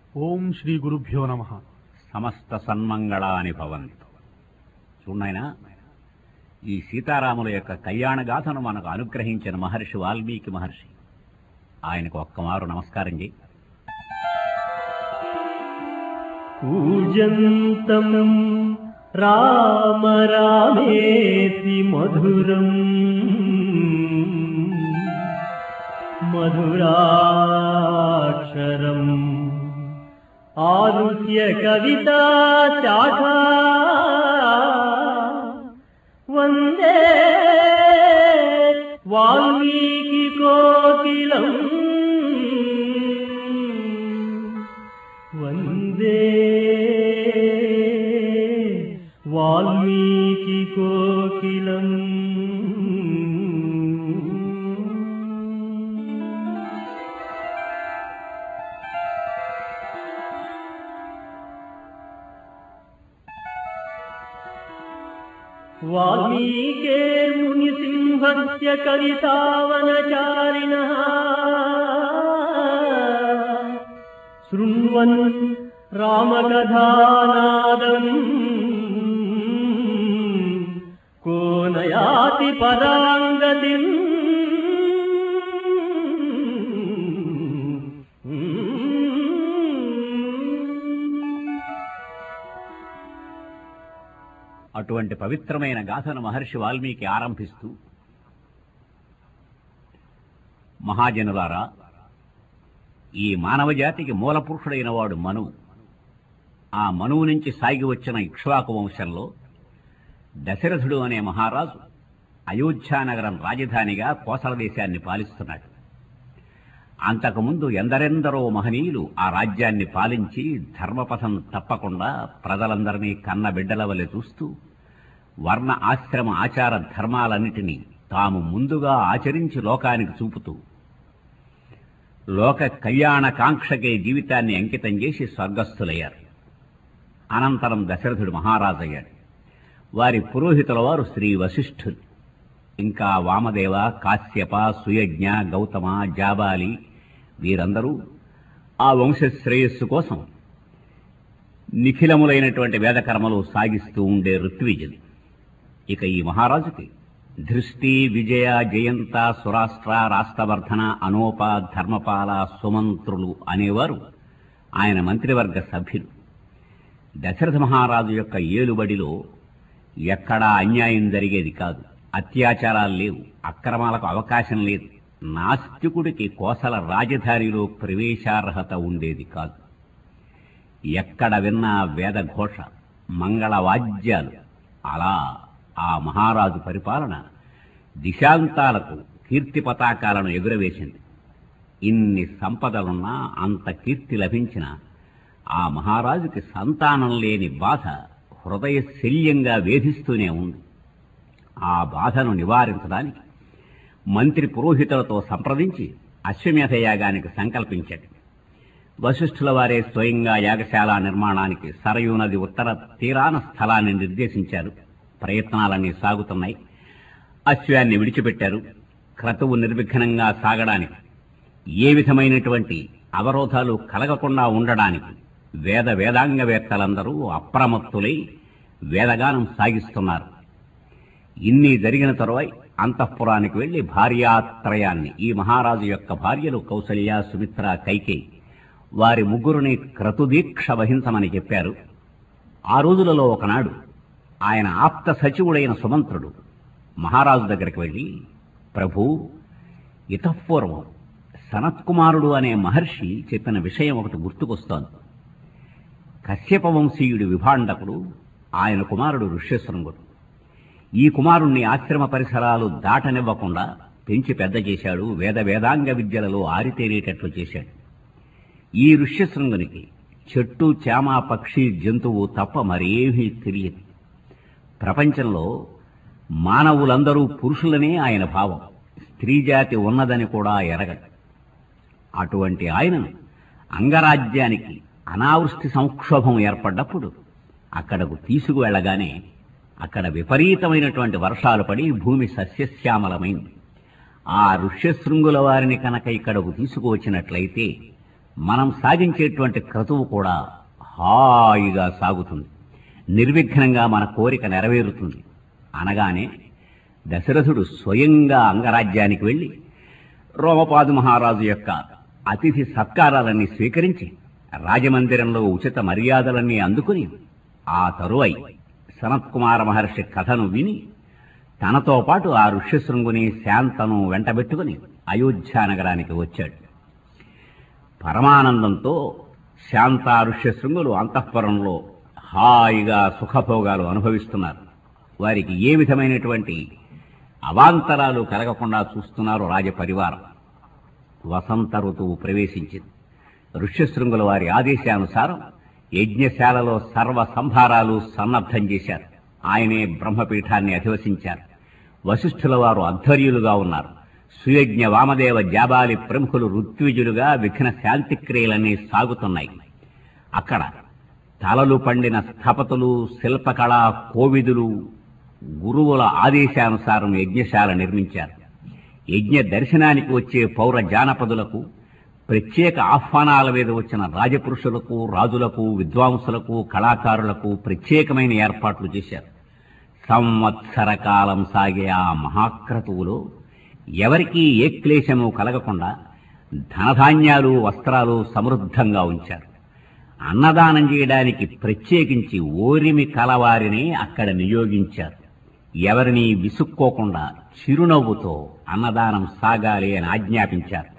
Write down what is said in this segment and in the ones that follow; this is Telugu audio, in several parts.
ఓం శ్రీ గురుభ్యో నమ సమస్త సన్మంగళాని భవంతు చూడైనా ఈ సీతారాముల యొక్క కళ్యాణ గాథను మనకు అనుగ్రహించిన మహర్షి వాల్మీకి మహర్షి ఆయనకు ఒక్కమారు నమస్కారం చేయి पूजन्तम् राम रामेति मधुरम् मधुराक्षरम् आरुह्य कविता शाखा वन्दे वाल्मीकिकोकिलम् वन्दे वाल्मीकिकोकिलम् वाल्मीके मुनिसिंहस्य कवितावनचारिणः शृण्वन् रामकथानादम् को नयाति पराङ्गतिम् అటువంటి పవిత్రమైన గాథను మహర్షి వాల్మీకి ఆరంభిస్తూ మహాజనులారా ఈ మానవ జాతికి మూల పురుషుడైన వాడు మనువు ఆ మనువు నుంచి సాగి వచ్చిన ఇక్ష్వాకు వంశంలో దశరథుడు అనే మహారాజు అయోధ్యానగరం రాజధానిగా కోసల దేశాన్ని పాలిస్తున్నాడు అంతకుముందు ఎందరెందరో మహనీయులు ఆ రాజ్యాన్ని పాలించి ధర్మపథం తప్పకుండా ప్రజలందరినీ కన్న బిడ్డల వలె చూస్తూ వర్ణ ఆశ్రమ ఆచార ధర్మాలన్నిటినీ తాము ముందుగా ఆచరించి లోకానికి చూపుతూ లోక కళ్యాణ కాంక్షకే జీవితాన్ని అంకితం చేసి స్వర్గస్థులయ్యారు అనంతరం దశరథుడు మహారాజయ్యాడు వారి పురోహితుల వారు శ్రీ వశిష్ఠులు ఇంకా వామదేవ కాశ్యప సుయజ్ఞ గౌతమ జాబాలి వీరందరూ ఆ వంశ శ్రేయస్సు కోసం నిఖిలములైనటువంటి వేదకర్మలు సాగిస్తూ ఉండే ఋత్విజులు ఇక ఈ మహారాజుకి దృష్టి విజయ జయంత సురాష్ట్ర రాష్ట్రవర్ధన అనోప ధర్మపాల సుమంత్రులు అనేవారు ఆయన మంత్రివర్గ సభ్యులు దశరథ మహారాజు యొక్క ఏలుబడిలో ఎక్కడా అన్యాయం జరిగేది కాదు అత్యాచారాలు లేవు అక్రమాలకు అవకాశం లేదు నాస్తికుడికి కోసల రాజధానిలో ప్రవేశార్హత ఉండేది కాదు ఎక్కడ విన్నా వేదఘోష మంగళవాద్యాలు అలా ఆ మహారాజు పరిపాలన దిశాంతాలకు కీర్తి పతాకాలను ఎగురవేసింది ఇన్ని సంపదలున్నా అంత కీర్తి లభించిన ఆ మహారాజుకి సంతానం లేని బాధ హృదయ శల్యంగా వేధిస్తూనే ఉంది ఆ బాధను నివారించడానికి మంత్రి పురోహితులతో సంప్రదించి అశ్వమేధ యాగానికి సంకల్పించాడు వశిష్ఠుల వారే స్వయంగా యాగశాల నిర్మాణానికి సరయూ నది ఉత్తర తీరాన స్థలాన్ని నిర్దేశించారు ప్రయత్నాలన్నీ సాగుతున్నాయి అశ్వాన్ని విడిచిపెట్టారు క్రతువు నిర్విఘ్నంగా సాగడానికి ఏ విధమైనటువంటి అవరోధాలు కలగకుండా ఉండడానికి వేద వేదాంగవేత్తలందరూ అప్రమత్తులై వేదగానం సాగిస్తున్నారు ఇన్ని జరిగిన తరువాయి అంతఃపురానికి వెళ్లి భార్యాత్రయాన్ని ఈ మహారాజు యొక్క భార్యలు కౌసల్య సుమిత్ర కైకేయి వారి ముగ్గురుని క్రతుదీక్ష వహించమని చెప్పారు ఆ రోజులలో ఒకనాడు ఆయన ఆప్త సచివుడైన సుమంత్రుడు మహారాజు దగ్గరికి వెళ్ళి ప్రభు ఇతఃపూర్వం సనత్కుమారుడు అనే మహర్షి చెప్పిన విషయం ఒకటి గుర్తుకొస్తోంది కశ్యప వంశీయుడి విభాండకుడు ఆయన కుమారుడు ఋష్యశృంగుడు ఈ కుమారుణ్ణి ఆశ్రమ పరిసరాలు దాటనివ్వకుండా పెంచి పెద్ద చేశాడు వేద వేదాంగ విద్యలలో ఆరితేరేటట్లు చేశాడు ఈ ఋష్యశృంగునికి చెట్టు చేమ పక్షి జంతువు తప్ప మరేమీ తెలియదు ప్రపంచంలో మానవులందరూ పురుషులనే ఆయన భావం స్త్రీజాతి ఉన్నదని కూడా ఎరగడు అటువంటి ఆయనను అంగరాజ్యానికి అనావృష్టి సంక్షోభం ఏర్పడ్డప్పుడు అక్కడకు తీసుకువెళ్లగానే అక్కడ విపరీతమైనటువంటి వర్షాలు పడి భూమి సస్యశ్యామలమైంది ఆ ఋష్యశృంగుల వారిని కనుక ఇక్కడకు తీసుకువచ్చినట్లయితే మనం సాగించేటువంటి క్రతువు కూడా హాయిగా సాగుతుంది నిర్విఘ్నంగా మన కోరిక నెరవేరుతుంది అనగానే దశరథుడు స్వయంగా అంగరాజ్యానికి వెళ్లి రోమపాదు మహారాజు యొక్క అతిథి సత్కారాలన్నీ స్వీకరించి రాజమందిరంలో ఉచిత మర్యాదలన్నీ అందుకుని ఆ తరువై సనత్కుమార మహర్షి కథను విని తనతో పాటు ఆ ఋష్యశృంగుని శాంతను వెంటబెట్టుకుని అయోధ్య నగరానికి వచ్చాడు పరమానందంతో శాంత ఋష్యశృంగులు అంతఃపురంలో హాయిగా సుఖభోగాలు అనుభవిస్తున్నారు వారికి ఏ విధమైనటువంటి అవాంతరాలు కలగకుండా చూస్తున్నారు రాజపరివారం వసంత ఋతువు ప్రవేశించింది ఋష్యశృంగుల వారి ఆదేశానుసారం యజ్ఞశాలలో సర్వ సంభారాలు సన్నద్ధం చేశారు ఆయనే బ్రహ్మపీఠాన్ని అధివసించారు వశిష్ఠుల వారు అధ్వర్యులుగా ఉన్నారు సుయజ్ఞ వామదేవ జాబాలి ప్రముఖులు ఋత్విజులుగా విఘ్న శాంతిక్రియలన్నీ సాగుతున్నాయి అక్కడ తలలు పండిన స్థపతులు శిల్పకళా కోవిదులు గురువుల ఆదేశానుసారం యజ్ఞశాల నిర్మించారు యజ్ఞ దర్శనానికి వచ్చే పౌర జానపదులకు ప్రత్యేక ఆహ్వానాల మీద వచ్చిన రాజపురుషులకు రాజులకు విద్వాంసులకు కళాకారులకు ప్రత్యేకమైన ఏర్పాట్లు చేశారు సంవత్సర కాలం సాగే ఆ మహాక్రతువులో ఎవరికీ ఏ క్లేశము కలగకుండా ధనధాన్యాలు వస్త్రాలు సమృద్ధంగా ఉంచారు అన్నదానం చేయడానికి ప్రత్యేకించి ఓరిమి కలవారిని అక్కడ నియోగించారు ఎవరిని విసుక్కోకుండా చిరునవ్వుతో అన్నదానం సాగాలి అని ఆజ్ఞాపించారు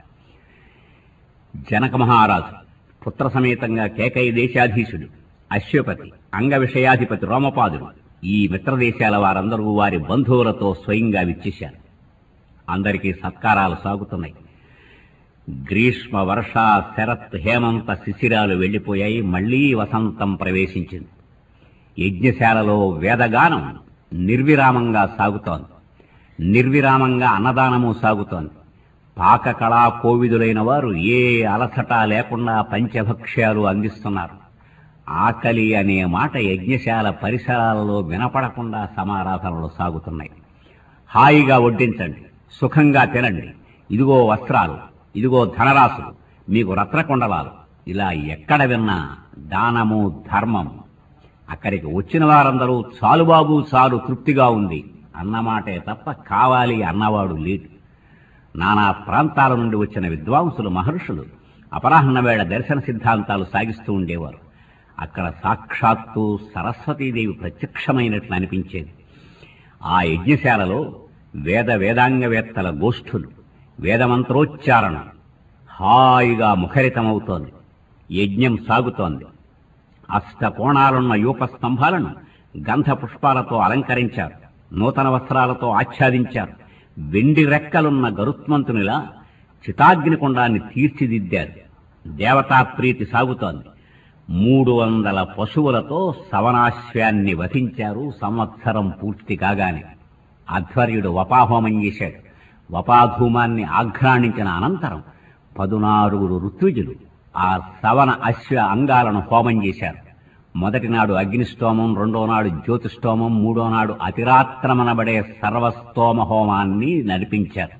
జనక మహారాజు పుత్ర సమేతంగా కేకయ దేశాధీశుడు అశ్వపతి అంగ విషయాధిపతి రోమపాదుడు ఈ మిత్రదేశాల వారందరూ వారి బంధువులతో స్వయంగా విచ్చేశారు అందరికీ సత్కారాలు సాగుతున్నాయి గ్రీష్మ వర్ష శరత్ హేమంత శిశిరాలు వెళ్లిపోయాయి మళ్లీ వసంతం ప్రవేశించింది యజ్ఞశాలలో వేదగానం నిర్విరామంగా సాగుతోంది నిర్విరామంగా అన్నదానము సాగుతోంది పాకకళా కోవిదులైన వారు ఏ అలసట లేకుండా పంచభక్ష్యాలు అందిస్తున్నారు ఆకలి అనే మాట యజ్ఞశాల పరిసరాలలో వినపడకుండా సమారాధనలు సాగుతున్నాయి హాయిగా వడ్డించండి సుఖంగా తినండి ఇదిగో వస్త్రాలు ఇదిగో ధనరాశులు మీకు రత్నకొండలాలు ఇలా ఎక్కడ విన్నా దానము ధర్మము అక్కడికి వచ్చిన వారందరూ చాలు బాబు చాలు తృప్తిగా ఉంది అన్నమాటే తప్ప కావాలి అన్నవాడు లేడు నానా ప్రాంతాల నుండి వచ్చిన విద్వాంసులు మహర్షులు అపరాహ్న వేళ దర్శన సిద్ధాంతాలు సాగిస్తూ ఉండేవారు అక్కడ సాక్షాత్తు సరస్వతీదేవి ప్రత్యక్షమైనట్లు అనిపించేది ఆ యజ్ఞశాలలో వేద వేదాంగవేత్తల గోష్ఠులు వేదమంత్రోచ్చారణ హాయిగా ముఖరితమవుతోంది యజ్ఞం సాగుతోంది అష్టకోణాలున్న యూప స్తంభాలను గంధ పుష్పాలతో అలంకరించారు నూతన వస్త్రాలతో ఆచ్ఛాదించారు వెండి రెక్కలున్న గరుత్మంతునిలా చితాగ్నికుండాన్ని తీర్చిదిద్దారు దేవతా ప్రీతి సాగుతోంది మూడు వందల పశువులతో సవనాశ్వాన్ని వధించారు సంవత్సరం పూర్తి కాగానే అధ్వర్యుడు వపాహోమం చేశాడు వపాధూమాన్ని ఆఘ్రాణించిన అనంతరం పదునారుగురు ఋత్విజులు ఆ సవన అశ్వ అంగాలను హోమం చేశారు మొదటి నాడు అగ్నిష్టోమం రెండో నాడు జ్యోతిష్టోమం మూడో నాడు అతిరాత్రమనబడే సర్వస్తోమ హోమాన్ని నడిపించారు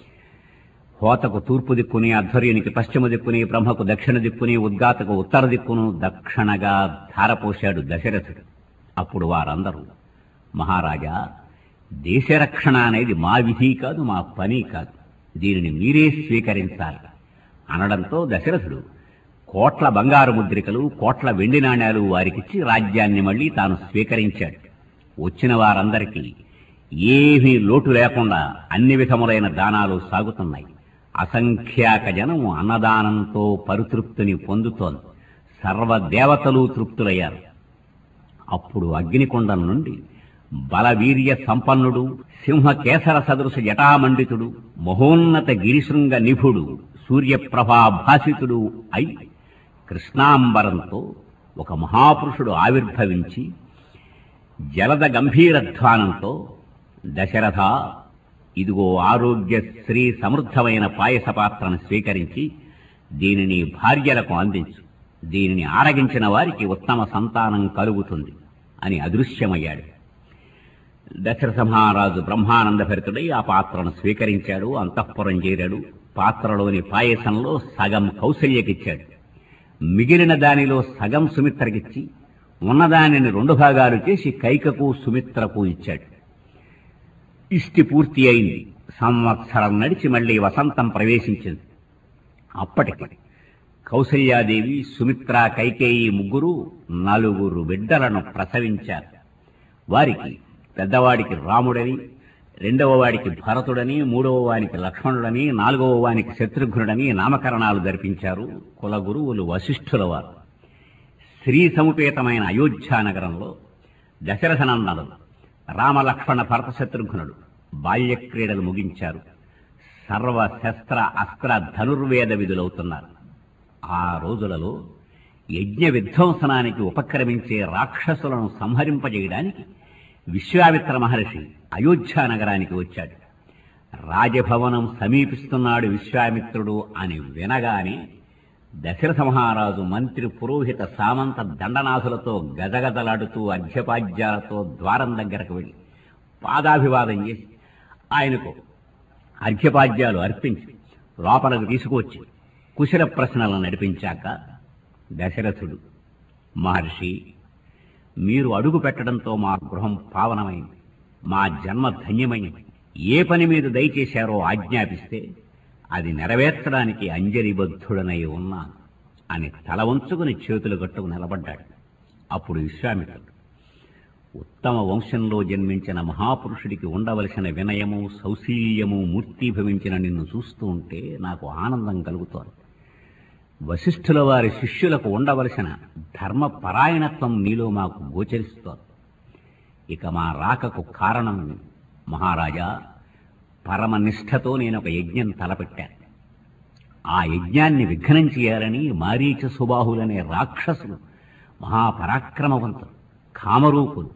హోతకు తూర్పు దిక్కుని అధ్వర్యునికి పశ్చిమ దిక్కుని బ్రహ్మకు దక్షిణ దిక్కుని ఉద్గాతకు ఉత్తర దిక్కును దక్షిణగా ధారపోశాడు దశరథుడు అప్పుడు వారందరూ మహారాజా దేశరక్షణ అనేది మా విధి కాదు మా పని కాదు దీనిని మీరే స్వీకరించాలి అనడంతో దశరథుడు కోట్ల బంగారు ముద్రికలు కోట్ల వెండి నాణ్యాలు వారికిచ్చి రాజ్యాన్ని మళ్లీ తాను స్వీకరించాడు వచ్చిన వారందరికీ ఏమీ లోటు లేకుండా అన్ని విధములైన దానాలు సాగుతున్నాయి అసంఖ్యాక జనం అన్నదానంతో పరితృప్తిని పొందుతోంది సర్వదేవతలు తృప్తులయ్యారు అప్పుడు అగ్నికొండం నుండి బలవీర్య సంపన్నుడు సింహకేసర సదృశ జటామండితుడు మహోన్నత గిరిశృంగ నిభుడు సూర్యప్రభాభాసితుడు అయి కృష్ణాంబరంతో ఒక మహాపురుషుడు ఆవిర్భవించి జలద గంభీరధ్వానంతో దశరథ ఇదిగో ఆరోగ్య శ్రీ సమృద్ధమైన పాయస పాత్రను స్వీకరించి దీనిని భార్యలకు అందించు దీనిని ఆరగించిన వారికి ఉత్తమ సంతానం కలుగుతుంది అని అదృశ్యమయ్యాడు దశరథ మహారాజు బ్రహ్మానంద భరితుడై ఆ పాత్రను స్వీకరించాడు అంతఃపురం చేరాడు పాత్రలోని పాయసంలో సగం కౌసల్యకిచ్చాడు మిగిలిన దానిలో సగం సుమిత్రకిచ్చి ఉన్నదానిని రెండు భాగాలు చేసి కైకకు సుమిత్రకు ఇచ్చాడు ఇష్టి పూర్తి అయింది సంవత్సరం నడిచి మళ్ళీ వసంతం ప్రవేశించింది అప్పటికి కౌసల్యాదేవి సుమిత్ర కైకేయి ముగ్గురు నలుగురు బిడ్డలను ప్రసవించారు వారికి పెద్దవాడికి రాముడని రెండవ వాడికి భరతుడని మూడవ వానికి లక్ష్మణుడని నాలుగవ వానికి శత్రుఘ్నుడని నామకరణాలు జరిపించారు కులగురువులు వశిష్ఠుల వారు శ్రీ సముపేతమైన అయోధ్యా నగరంలో దశరథనందనుడు రామలక్ష్మణ భరత శత్రుఘ్నుడు బాల్యక్రీడలు ముగించారు సర్వ శస్త్ర అస్త్ర ధనుర్వేద విధులవుతున్నారు ఆ రోజులలో యజ్ఞ విధ్వంసనానికి ఉపక్రమించే రాక్షసులను సంహరింపజేయడానికి విశ్వామిత్ర మహర్షి అయోధ్యా నగరానికి వచ్చాడు రాజభవనం సమీపిస్తున్నాడు విశ్వామిత్రుడు అని వినగానే దశరథ మహారాజు మంత్రి పురోహిత సామంత దండనాథులతో గజగజలాడుతూ అర్ఘ్యపాద్యాలతో ద్వారం దగ్గరకు వెళ్ళి పాదాభివాదం చేసి ఆయనకు అర్ఘ్యపాద్యాలు అర్పించి లోపలకు తీసుకువచ్చి కుశల ప్రశ్నలను నడిపించాక దశరథుడు మహర్షి మీరు అడుగు పెట్టడంతో మా గృహం పావనమైంది మా జన్మ ధన్యమైంది ఏ పని మీరు దయచేశారో ఆజ్ఞాపిస్తే అది నెరవేర్చడానికి అంజలిబద్ధుడనై ఉన్నాను అని తల వంచుకుని చేతులు కట్టుకు నిలబడ్డాడు అప్పుడు విశ్వామిత్రుడు ఉత్తమ వంశంలో జన్మించిన మహాపురుషుడికి ఉండవలసిన వినయము సౌశీల్యము మూర్తీభవించిన నిన్ను చూస్తూ ఉంటే నాకు ఆనందం కలుగుతోంది వశిష్ఠుల వారి శిష్యులకు ఉండవలసిన ధర్మ పరాయణత్వం నీలో మాకు గోచరిస్తోంది ఇక మా రాకకు కారణం మహారాజా పరమనిష్టతో నేను ఒక యజ్ఞం తలపెట్టాను ఆ యజ్ఞాన్ని విఘ్నం చేయాలని మారీచ సుబాహులనే రాక్షసులు మహాపరాక్రమవంతులు కామరూపులు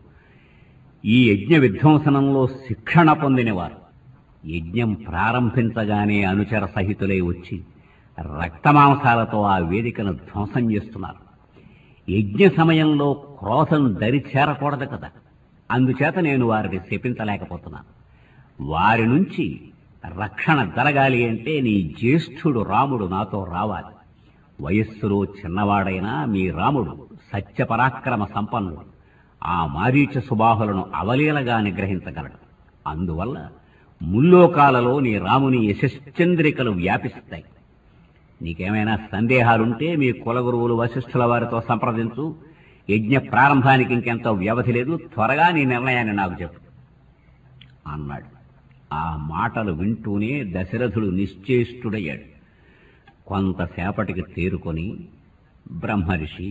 ఈ యజ్ఞ విధ్వంసనంలో శిక్షణ పొందినవారు యజ్ఞం ప్రారంభించగానే అనుచర సహితులై వచ్చి రక్తమాంసాలతో ఆ వేదికను ధ్వంసం చేస్తున్నారు యజ్ఞ సమయంలో క్రోధం దరి చేరకూడదు కదా అందుచేత నేను వారిని శపించలేకపోతున్నాను వారి నుంచి రక్షణ జరగాలి అంటే నీ జ్యేష్ఠుడు రాముడు నాతో రావాలి వయస్సులో చిన్నవాడైనా మీ రాముడు సత్యపరాక్రమ సంపన్నుడు ఆ మారీచ సుబాహులను అవలీలగా నిగ్రహించగలడు అందువల్ల ముల్లోకాలలో నీ రాముని యశశ్చంద్రికలు వ్యాపిస్తాయి నీకేమైనా సందేహాలుంటే మీ కులగురువులు వశిష్ఠుల వారితో సంప్రదించు యజ్ఞ ప్రారంభానికి ఇంకెంతో వ్యవధి లేదు త్వరగా నీ నిర్ణయాన్ని నాకు చెప్పు అన్నాడు ఆ మాటలు వింటూనే దశరథుడు నిశ్చేష్టుడయ్యాడు కొంతసేపటికి తేరుకొని బ్రహ్మర్షి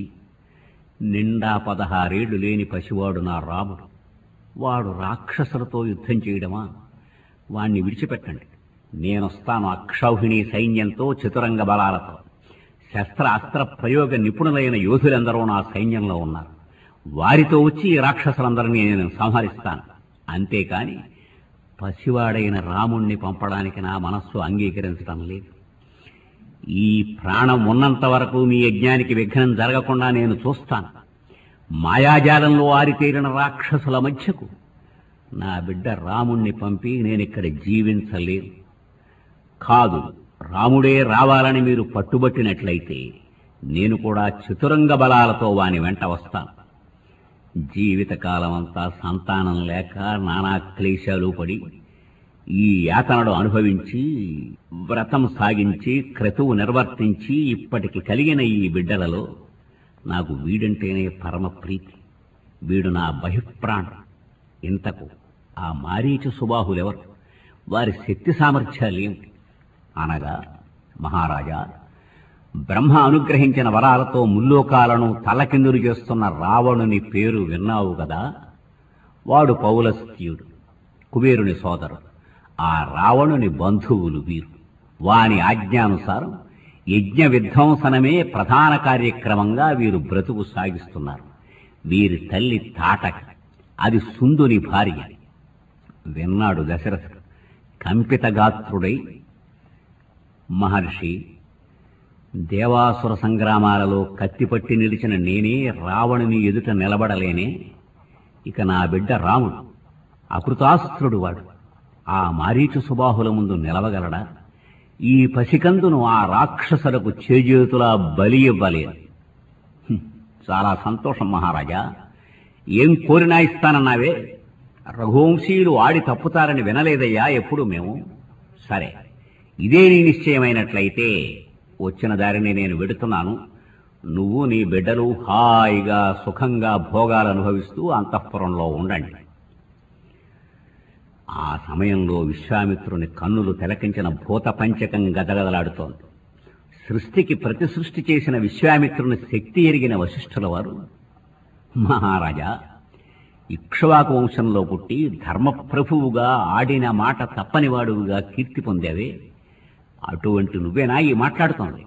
నిండా పదహారేళ్లు లేని పసివాడు నా రాముడు వాడు రాక్షసులతో యుద్ధం చేయడమా వాణ్ణి విడిచిపెట్టండి నేనొస్తాను అక్షౌహిణి సైన్యంతో చతురంగ బలాలతో శస్త్ర అస్త్ర ప్రయోగ నిపుణులైన యోధులందరూ నా సైన్యంలో ఉన్నారు వారితో వచ్చి ఈ రాక్షసులందరినీ నేను సంహరిస్తాను అంతేకాని పసివాడైన రాముణ్ణి పంపడానికి నా మనస్సు అంగీకరించడం లేదు ఈ ప్రాణం ఉన్నంత వరకు మీ యజ్ఞానికి విఘ్నం జరగకుండా నేను చూస్తాను మాయాజాలంలో ఆరితేరిన రాక్షసుల మధ్యకు నా బిడ్డ రాముణ్ణి పంపి నేనిక్కడ జీవించలేను కాదు రాముడే రావాలని మీరు పట్టుబట్టినట్లయితే నేను కూడా చతురంగ బలాలతో వాని వెంట వస్తాను జీవితకాలమంతా సంతానం లేక నానా క్లేశాలు పడి ఈ యాతనలు అనుభవించి వ్రతం సాగించి క్రతువు నిర్వర్తించి ఇప్పటికి కలిగిన ఈ బిడ్డలలో నాకు వీడంటేనే పరమ ప్రీతి వీడు నా బహిప్రాణం ఇంతకు ఆ మారీచ సుబాహులెవరు వారి శక్తి సామర్థ్యాలేమిటి అనగా మహారాజా బ్రహ్మ అనుగ్రహించిన వరాలతో ముల్లోకాలను తలకిందులు చేస్తున్న రావణుని పేరు విన్నావు కదా వాడు పౌలస్త్యుడు కుబేరుని సోదరుడు ఆ రావణుని బంధువులు వీరు వాని ఆజ్ఞానుసారం యజ్ఞ విధ్వంసనమే ప్రధాన కార్యక్రమంగా వీరు బ్రతుకు సాగిస్తున్నారు వీరి తల్లి తాటక అది సుందుని భార్య విన్నాడు దశరథుడు కంపితగాత్రుడై మహర్షి దేవాసుర సంగ్రామాలలో కత్తిపట్టి నిలిచిన నేనే రావణుని ఎదుట నిలబడలేనే ఇక నా బిడ్డ రాముడు అకృతాస్త్రుడు వాడు ఆ మారీచు సుబాహుల ముందు నిలవగలడా ఈ పసికందును ఆ రాక్షసులకు చేజేతులా బలి ఇవ్వలేదు హ్మ్, చాలా సంతోషం మహారాజా ఏం కోరినా ఇస్తానన్నావే రఘువంశీయులు ఆడి తప్పుతారని వినలేదయ్యా ఎప్పుడు మేము సరే ఇదే నీ నిశ్చయమైనట్లయితే వచ్చిన దారిని నేను వెడుతున్నాను నువ్వు నీ బిడ్డలు హాయిగా సుఖంగా భోగాలు అనుభవిస్తూ అంతఃపురంలో ఉండండి ఆ సమయంలో విశ్వామిత్రుని కన్నులు తిలకించిన భూత పంచకం గదగదలాడుతోంది సృష్టికి ప్రతి సృష్టి చేసిన విశ్వామిత్రుని శక్తి ఎరిగిన వశిష్ఠుల వారు మహారాజా ఇక్ష్వాకు వంశంలో పుట్టి ధర్మప్రభువుగా ఆడిన మాట తప్పనివాడుగా కీర్తి పొందావే అటువంటి నువ్వేనా ఈ మాట్లాడుతోంది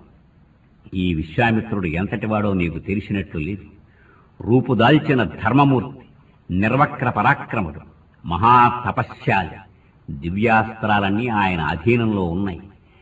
ఈ విశ్వామిత్రుడు ఎంతటివాడో నీకు తెలిసినట్లు లేదు రూపుదాల్చిన ధర్మమూర్తి నిర్వక్ర పరాక్రముడు మహాతపశ్శాలి దివ్యాస్త్రాలన్నీ ఆయన అధీనంలో ఉన్నాయి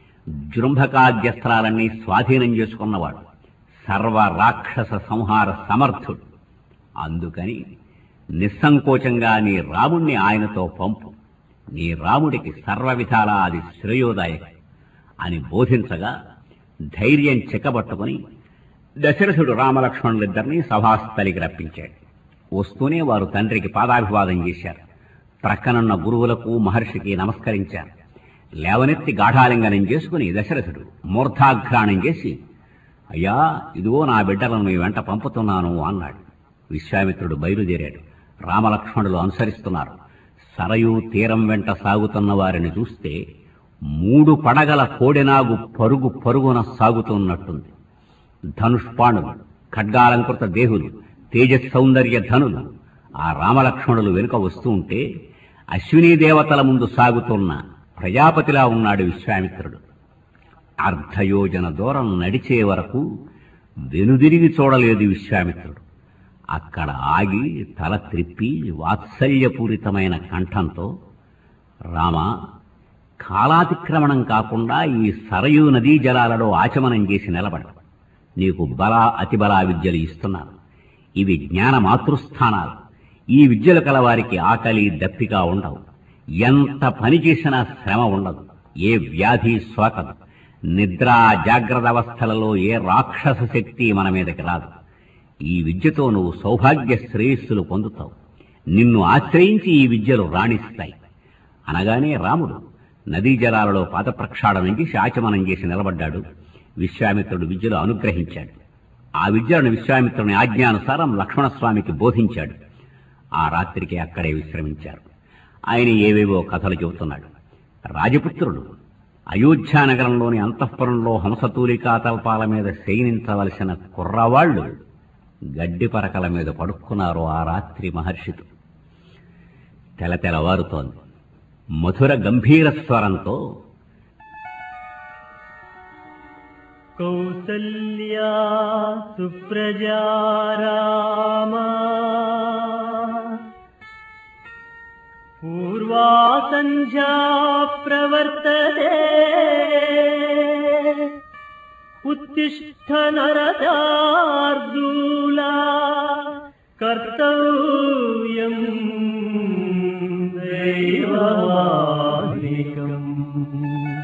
జృంభకాద్యస్త్రాలన్నీ స్వాధీనం చేసుకున్నవాడు సర్వ రాక్షస సంహార సమర్థుడు అందుకని నిస్సంకోచంగా నీ రాముణ్ణి ఆయనతో పంపు నీ రాముడికి సర్వ విధాలా అది శ్రేయోదాయకం అని బోధించగా ధైర్యం చెక్కబట్టుకుని దశరథుడు రామలక్ష్మణులిద్దరినీ సభాస్థలికి రప్పించాడు వస్తూనే వారు తండ్రికి పాదాభివాదం చేశారు ప్రక్కనున్న గురువులకు మహర్షికి నమస్కరించారు లేవనెత్తి గాఢాలింగనం చేసుకుని దశరథుడు మూర్ధాఘ్రాణం చేసి అయ్యా ఇదిగో నా బిడ్డలను మీ వెంట పంపుతున్నాను అన్నాడు విశ్వామిత్రుడు బయలుదేరాడు రామలక్ష్మణులు అనుసరిస్తున్నారు సరయూ తీరం వెంట సాగుతున్న వారిని చూస్తే మూడు పడగల కోడెనాగు పరుగు పరుగున సాగుతున్నట్టుంది ధనుష్పాణులు ఖడ్గాలంకృత దేహులు తేజసౌందర్య ధనులు ఆ రామలక్ష్మణులు వెనుక వస్తూ ఉంటే అశ్వినీ దేవతల ముందు సాగుతున్న ప్రజాపతిలా ఉన్నాడు విశ్వామిత్రుడు అర్ధయోజన దూరం నడిచే వరకు వెనుదిరిగి చూడలేదు విశ్వామిత్రుడు అక్కడ ఆగి తల త్రిప్పి వాత్సల్యపూరితమైన కంఠంతో రామా కాలాతిక్రమణం కాకుండా ఈ సరయూ నదీ జలాలలో ఆచమనం చేసి నిలబడు నీకు బల అతిబల విద్యలు ఇస్తున్నాను ఇవి జ్ఞాన మాతృస్థానాలు ఈ విద్యలు కలవారికి ఆకలి దప్పిక ఉండవు ఎంత పని చేసినా శ్రమ ఉండదు ఏ వ్యాధి సోకదు నిద్ర జాగ్రత్త అవస్థలలో ఏ రాక్షస శక్తి మన మీదకి రాదు ఈ విద్యతో నువ్వు సౌభాగ్య శ్రేయస్సులు పొందుతావు నిన్ను ఆశ్రయించి ఈ విద్యలు రాణిస్తాయి అనగానే రాముడు నదీ జలాలలో పాద ప్రక్షాళనం చేసి ఆచమనం చేసి నిలబడ్డాడు విశ్వామిత్రుడు విద్యలు అనుగ్రహించాడు ఆ విద్యలను విశ్వామిత్రుని ఆజ్ఞానుసారం లక్ష్మణస్వామికి బోధించాడు ఆ రాత్రికి అక్కడే విశ్రమించారు ఆయన ఏవేవో కథలు చెబుతున్నాడు రాజపుత్రుడు అయోధ్యా నగరంలోని అంతఃపురంలో హంసతూలికా తల్పాల మీద శయనించవలసిన కుర్రవాళ్లు గడ్డి పరకల మీద పడుక్కున్నారు ఆ రాత్రి మహర్షితో తెల తెలవారుతోంది మధుర గంభీర స్వరంతో కౌసల్యా సుప్రజా రామా పూర్వా సంధ్యా ప్రవర్తతే ఉత్తిష్ఠ నరదార్దూలా కర్తవ్యం దైవాత్మికం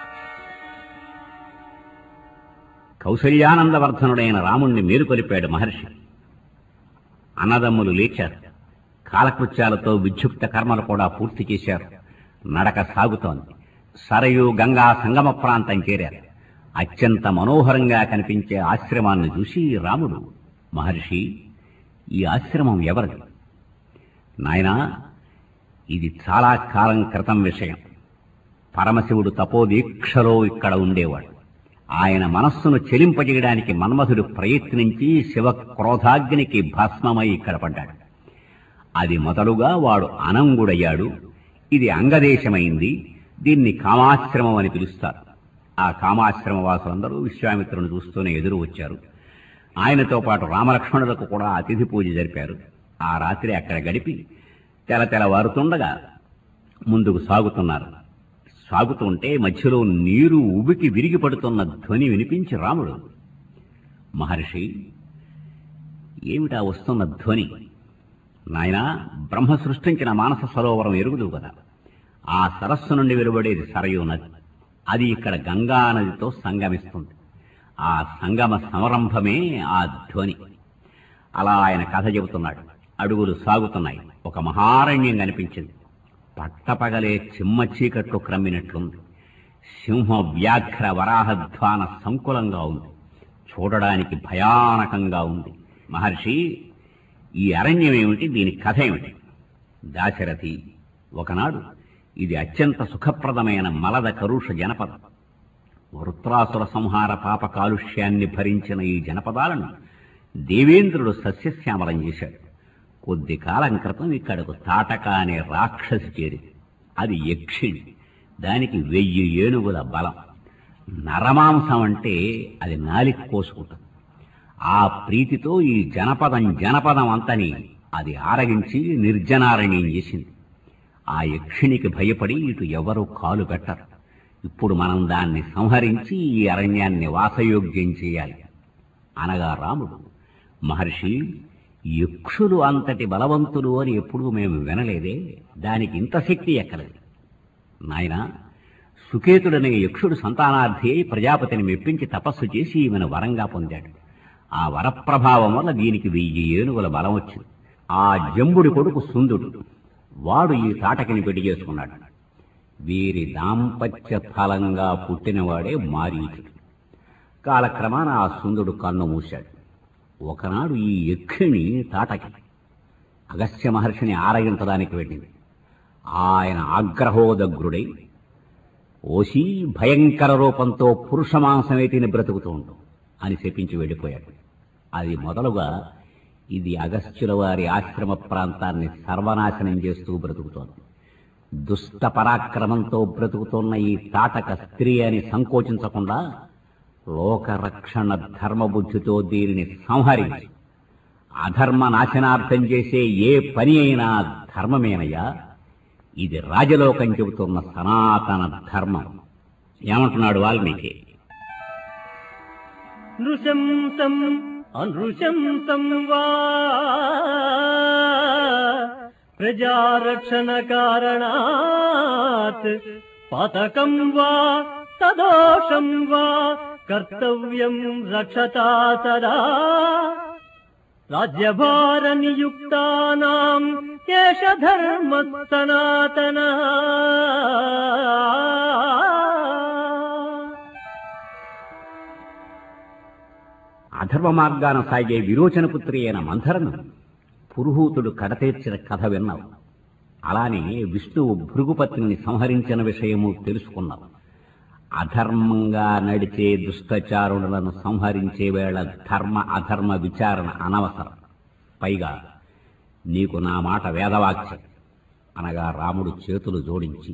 కౌసల్యానందవర్ధనుడైన రాముణ్ణి మేలుకొలిపాడు మహర్షి అన్నదమ్ములు లేచారు కాలకృత్యాలతో విద్యుక్త కర్మలు కూడా పూర్తి చేశారు నడక సాగుతోంది సరయు గంగా సంగమ ప్రాంతం చేరారు అత్యంత మనోహరంగా కనిపించే ఆశ్రమాన్ని చూసి రాముడు మహర్షి ఈ ఆశ్రమం ఎవరిది నాయనా ఇది చాలా కాలం క్రితం విషయం పరమశివుడు తపోదీక్షలో ఇక్కడ ఉండేవాడు ఆయన మనస్సును చెలింపజేయడానికి మన్మధుడు ప్రయత్నించి శివ క్రోధాగ్నికి భస్మమై ఇక్కడ పడ్డాడు అది మొదలుగా వాడు అనంగుడయ్యాడు ఇది అంగదేశమైంది దీన్ని కామాశ్రమం అని పిలుస్తారు ఆ కామాశ్రమ వాసులందరూ విశ్వామిత్రుని చూస్తూనే ఎదురు వచ్చారు ఆయనతో పాటు రామలక్ష్మణులకు కూడా అతిథి పూజ జరిపారు ఆ రాత్రి అక్కడ గడిపి తెల తెలవారుతుండగా ముందుకు సాగుతున్నారు సాగుతుంటే మధ్యలో నీరు ఉబికి విరిగి పడుతున్న ధ్వని వినిపించి రాముడు మహర్షి ఏమిటా వస్తున్న ధ్వని నాయనా బ్రహ్మ సృష్టించిన మానస సరోవరం ఎరుగుదు కదా ఆ సరస్సు నుండి వెలువడేది సరయూ నది అది ఇక్కడ గంగా నదితో సంగమిస్తుంది ఆ సంగమ సంరంభమే ఆ ధ్వని అలా ఆయన కథ చెబుతున్నాడు అడుగులు సాగుతున్నాయి ఒక మహారణ్యం కనిపించింది పట్టపగలే చిమ్మ చీకట్లు క్రమ్మినట్లుంది సింహ వ్యాఘ్ర వరాహధ్వాన సంకులంగా ఉంది చూడడానికి భయానకంగా ఉంది మహర్షి ఈ అరణ్యం ఏమిటి దీని కథ ఏమిటి దాశరథి ఒకనాడు ఇది అత్యంత సుఖప్రదమైన మలద కరుష జనపదం వృత్రాసుర సంహార పాప కాలుష్యాన్ని భరించిన ఈ జనపదాలను దేవేంద్రుడు సస్యశ్యామలం చేశాడు కొద్ది కాలం క్రితం ఇక్కడకు తాటక అనే రాక్షసి చేరింది అది యక్షిణి దానికి వెయ్యి ఏనుగుల బలం నరమాంసం అంటే అది నాలిక కోసుకుంటుంది ఆ ప్రీతితో ఈ జనపదం జనపదం అంతని అది ఆరగించి నిర్జనారణ్యం చేసింది ఆ యక్షిణికి భయపడి ఇటు ఎవరూ కాలు పెట్టరు ఇప్పుడు మనం దాన్ని సంహరించి ఈ అరణ్యాన్ని వాసయోగ్యం చేయాలి అనగా రాముడు మహర్షి యక్షులు అంతటి బలవంతులు అని ఎప్పుడూ మేము వినలేదే దానికి ఇంత శక్తి ఎక్కలేదు నాయనా సుకేతుడనే యక్షుడు సంతానార్థి అయి ప్రజాపతిని మెప్పించి తపస్సు చేసి ఈమెను వరంగా పొందాడు ఆ వరప్రభావం వల్ల దీనికి వెయ్యి ఏనుగుల బలం వచ్చింది ఆ జంబుడి కొడుకు సుందుడు వాడు ఈ తాటకిని పెళ్లి చేసుకున్నాడు వీరి దాంపత్య ఫలంగా పుట్టినవాడే మారీచుడు కాలక్రమాన ఆ సుందుడు కన్ను మూశాడు ఒకనాడు ఈ యక్షిణి తాటకి అగస్త్య మహర్షిని ఆరగించడానికి వెళ్ళింది ఆయన ఆగ్రహోదగ్రుడై ఓసి భయంకర రూపంతో పురుష మాంసమేటిని బ్రతుకుతూ ఉండు అని శపించి వెళ్ళిపోయాడు అది మొదలుగా ఇది అగస్త్యుల వారి ఆశ్రమ ప్రాంతాన్ని సర్వనాశనం చేస్తూ బ్రతుకుతోంది దుష్ట పరాక్రమంతో బ్రతుకుతున్న ఈ తాటక స్త్రీ అని సంకోచించకుండా లోకరక్షణ ధర్మబుద్ధితో దీనిని సంహరించి అధర్మ నాశనార్థం చేసే ఏ పని అయినా ధర్మమేనయ్యా ఇది రాజలోకం చెబుతున్న సనాతన ధర్మం ఏమంటున్నాడు వాల్మీకి నృశంసం అనృశంసం వా ప్రజారక్షణ కారణాత్ పతకం వా తదోషం వా కర్తవ్యం రక్షతా సదా రాజ్యభార నియుక్తానాం ఏష ధర్మ సనాతన అధర్మ మార్గాన సాగే విరోచన పుత్రి అయిన మంథరను పురుహూతుడు కడతీర్చిన కథ విన్నావు అలానే విష్ణువు భృగుపత్నిని సంహరించిన విషయము తెలుసుకున్నావు అధర్మంగా నడిచే దుష్టచారులను సంహరించే వేళ ధర్మ అధర్మ విచారణ అనవసరం పైగా నీకు నా మాట వేదవాక్యం అనగా రాముడు చేతులు జోడించి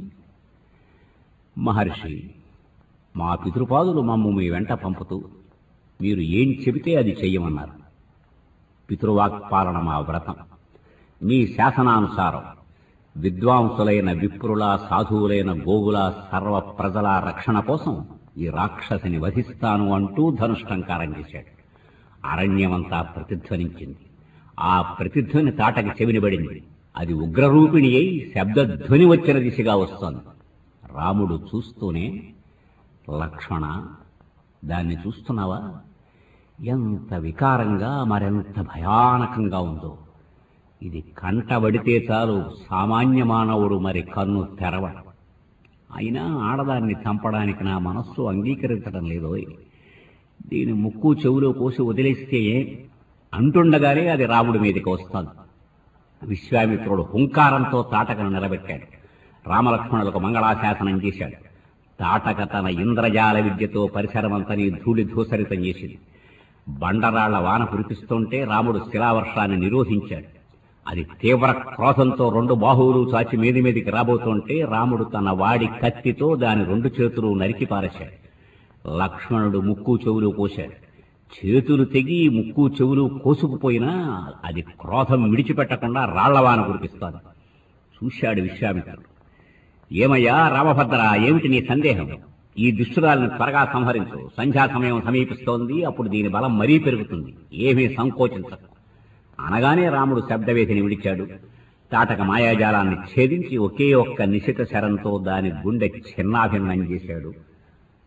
మహర్షి మా పితృపాదులు మమ్ము మీ వెంట పంపుతూ మీరు ఏం చెబితే అది చెయ్యమన్నారు పితృవాక్పాలన మా వ్రతం మీ శాసనానుసారం విద్వాంసులైన విప్రుల సాధువులైన గోగుల సర్వ ప్రజల రక్షణ కోసం ఈ రాక్షసిని వధిస్తాను అంటూ ధనుష్టంకారం చేశాడు అరణ్యమంతా ప్రతిధ్వనించింది ఆ ప్రతిధ్వని తాటకి చెవినబడింది అది ఉగ్రరూపిణి అయి శబ్దధ్వని వచ్చిన దిశగా వస్తోంది రాముడు చూస్తూనే లక్ష్మణ దాన్ని చూస్తున్నావా ఎంత వికారంగా మరెంత భయానకంగా ఉందో ఇది కంటబడితే చాలు సామాన్య మానవుడు మరి కన్ను తెరవడు అయినా ఆడదాన్ని చంపడానికి నా మనస్సు అంగీకరించడం లేదోయ్ దీని ముక్కు చెవులో కోసి వదిలేస్తే అంటుండగానే అది రాముడి మీదకి వస్తుంది విశ్వామిత్రుడు హుంకారంతో తాటకను నిలబెట్టాడు రామలక్ష్మణులకు మంగళాశాసనం చేశాడు తాటక తన ఇంద్రజాల విద్యతో పరిసరమంతని ధూళి ధూసరితం చేసింది బండరాళ్ల వాన కురిపిస్తుంటే రాముడు శిలావర్షాన్ని నిరోధించాడు అది తీవ్ర క్రోధంతో రెండు బాహువులు చాచి మీది మీదికి రాబోతుంటే రాముడు తన వాడి కత్తితో దాని రెండు చేతులు నరికి పారేశాడు లక్ష్మణుడు ముక్కు చెవులు కోశాడు చేతులు తెగి ముక్కు చెవులు కోసుకుపోయినా అది క్రోధం విడిచిపెట్టకుండా రాళ్లవాన కురిపిస్తాడు చూశాడు విశ్వామిత్రుడు ఏమయ్యా రామభద్ర ఏమిటి నీ సందేహం ఈ దుష్టురాలను త్వరగా సంహరించు సంధ్యా సమయం సమీపిస్తోంది అప్పుడు దీని బలం మరీ పెరుగుతుంది ఏమీ సంకోచించకు అనగానే రాముడు శబ్దవేధిని విడిచాడు తాటక మాయాజాలాన్ని ఛేదించి ఒకే ఒక్క నిశిత శరంతో దాని గుండె చిన్నాభిన్నం చేశాడు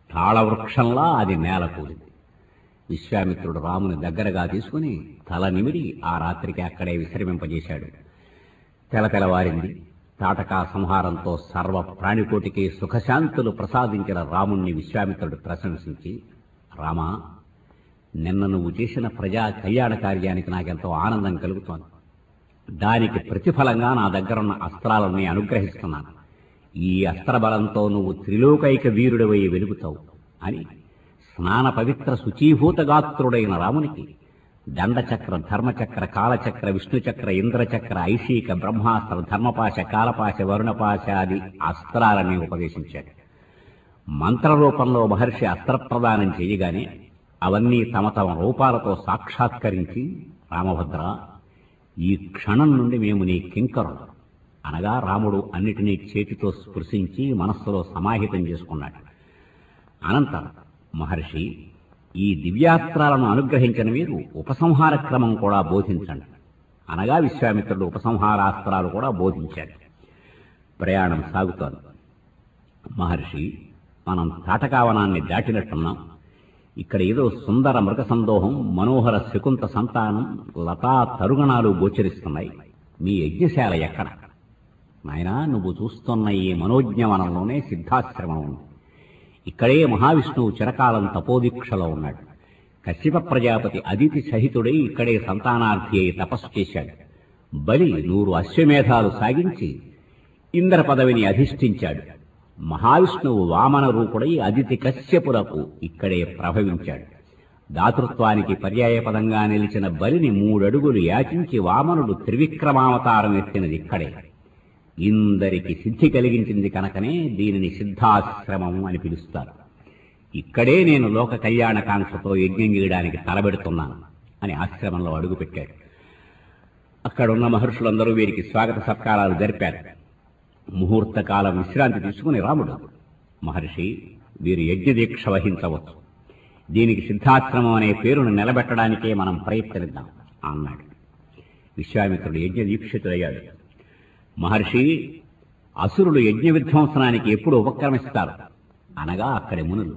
తాళవృక్షంలా అది నేల కూలింది విశ్వామిత్రుడు రాముని దగ్గరగా తీసుకుని తల నిమిరి ఆ రాత్రికి అక్కడే విశ్రమింపజేశాడు తెలతెలవారింది తాటకా సంహారంతో సర్వ ప్రాణికోటికి సుఖశాంతులు ప్రసాదించిన రాముణ్ణి విశ్వామిత్రుడు ప్రశంసించి రామా నిన్న నువ్వు చేసిన ప్రజా కళ్యాణ కార్యానికి నాకెంతో ఆనందం కలుగుతోంది దానికి ప్రతిఫలంగా నా దగ్గరున్న అస్త్రాలని అనుగ్రహిస్తున్నాను ఈ అస్త్రబలంతో నువ్వు త్రిలోకైక వీరుడివై వెలుగుతావు అని స్నాన పవిత్ర శుచీభూత గాత్రుడైన రామునికి దండచక్ర ధర్మచక్ర కాలచక్ర విష్ణుచక్ర ఇంద్రచక్ర ఐశీక బ్రహ్మాస్త్ర ధర్మపాశ కాలపాశ వరుణపాశాది అస్త్రాలని ఉపదేశించాడు మంత్రరూపంలో మహర్షి అస్త్రప్రదానం చేయగానే అవన్నీ తమ తమ రూపాలతో సాక్షాత్కరించి రామభద్ర ఈ క్షణం నుండి మేము నీ కింకరం అనగా రాముడు అన్నిటినీ చేతితో స్పృశించి మనస్సులో సమాహితం చేసుకున్నాడు అనంతరం మహర్షి ఈ దివ్యాస్త్రాలను అనుగ్రహించిన మీరు ఉపసంహార క్రమం కూడా బోధించండి అనగా విశ్వామిత్రుడు ఉపసంహారాస్త్రాలు కూడా బోధించాడు ప్రయాణం సాగుతోంది మహర్షి మనం తాటకావనాన్ని దాటినట్టున్నాం ఇక్కడ ఏదో సుందర మృగ సందోహం మనోహర శకుంత సంతానం లతా తరుగణాలు గోచరిస్తున్నాయి మీ యజ్ఞశాల ఎక్కడ నాయనా నువ్వు చూస్తున్న ఈ మనోజ్ఞవనంలోనే సిద్ధాశ్రమం ఉంది ఇక్కడే మహావిష్ణువు చిరకాలం తపోదీక్షలో ఉన్నాడు కశ్యప ప్రజాపతి అదితి సహితుడై ఇక్కడే సంతానార్థి అయి తపస్సు చేశాడు బలి నూరు అశ్వమేధాలు సాగించి ఇంద్ర పదవిని అధిష్ఠించాడు మహావిష్ణువు వామన రూపుడై అదితి కశ్యపులకు ఇక్కడే ప్రభవించాడు దాతృత్వానికి పర్యాయపదంగా నిలిచిన బలిని మూడడుగులు యాచించి వామనుడు త్రివిక్రమావతారం ఎత్తినది ఇక్కడే ఇందరికి సిద్ధి కలిగించింది కనుకనే దీనిని సిద్ధాశ్రమం అని పిలుస్తారు ఇక్కడే నేను లోక కళ్యాణకాంక్షతో యజ్ఞం చేయడానికి తలబెడుతున్నాను అని ఆశ్రమంలో అడుగుపెట్టాడు అక్కడున్న మహర్షులందరూ వీరికి స్వాగత సత్కారాలు జరిపారు ముహూర్త కాలం విశ్రాంతి తీసుకుని రాముడు మహర్షి వీరు యజ్ఞదీక్ష వహించవచ్చు దీనికి సిద్ధాశ్రమం అనే పేరును నిలబెట్టడానికే మనం ప్రయత్నిద్దాం అన్నాడు విశ్వామిత్రుడు యజ్ఞ దీక్షితుడయ్యాడు మహర్షి అసురులు యజ్ఞ విధ్వంసనానికి ఎప్పుడు ఉపక్రమిస్తారు అనగా అక్కడి మునులు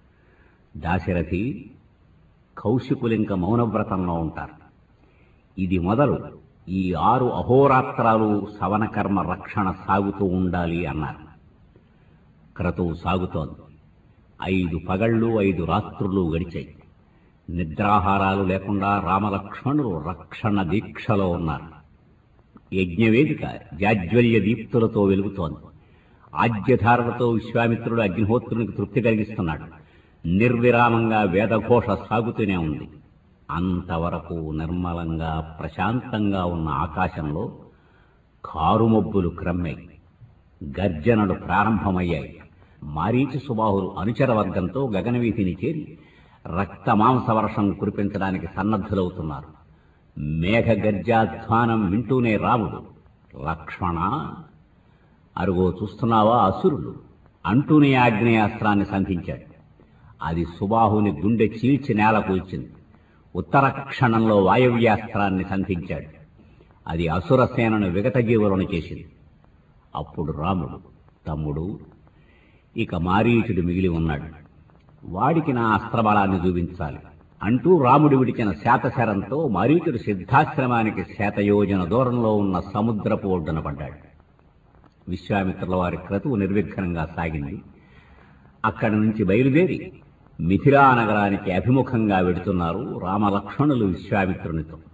దాశరథి కౌశికులింక మౌనవ్రతంలో ఉంటారు ఇది మొదలు ఈ ఆరు అహోరాత్రాలు సవనకర్మ రక్షణ సాగుతూ ఉండాలి అన్నారు క్రతువు సాగుతోంది ఐదు పగళ్ళు ఐదు రాత్రులు గడిచాయి నిద్రాహారాలు లేకుండా రామలక్ష్మణులు రక్షణ దీక్షలో ఉన్నారు యజ్ఞవేదిక జాజ్వల్య దీప్తులతో వెలుగుతోంది ఆద్యధారణతో విశ్వామిత్రుడు అగ్నిహోత్రునికి తృప్తి కలిగిస్తున్నాడు నిర్విరామంగా వేదఘోష సాగుతూనే ఉంది అంతవరకు నిర్మలంగా ప్రశాంతంగా ఉన్న ఆకాశంలో కారుమబ్బులు క్రమ్మాయి గర్జనలు ప్రారంభమయ్యాయి మారీచి సుబాహులు అనుచర వర్గంతో గగనవీధిని చేరి రక్త మాంస వర్షం కురిపించడానికి సన్నద్ధులవుతున్నారు మేఘ గర్జాధ్వానం వింటూనే రాముడు లక్ష్మణ అరుగో చూస్తున్నావా అసురులు అంటూనే ఆగ్నేయాస్త్రాన్ని సంధించాడు అది సుబాహుని గుండె చీల్చి నేల కూల్చింది ఉత్తర క్షణంలో వాయవ్యాస్త్రాన్ని సంధించాడు అది అసురసేనను విగతజీవులను చేసింది అప్పుడు రాముడు తమ్ముడు ఇక మారీచుడు మిగిలి ఉన్నాడు వాడికి నా అస్త్రబలాన్ని చూపించాలి అంటూ రాముడు విడిచిన శాతశరంతో మారీచుడు సిద్ధాశ్రమానికి శాతయోజన దూరంలో ఉన్న సముద్రపు ఒడ్డున పడ్డాడు విశ్వామిత్రుల వారి క్రతువు నిర్విఘ్నంగా సాగింది అక్కడి నుంచి బయలుదేరి మిథిలా నగరానికి అభిముఖంగా వెడుతున్నారు రామలక్ష్మణులు విశ్వామిత్రునితో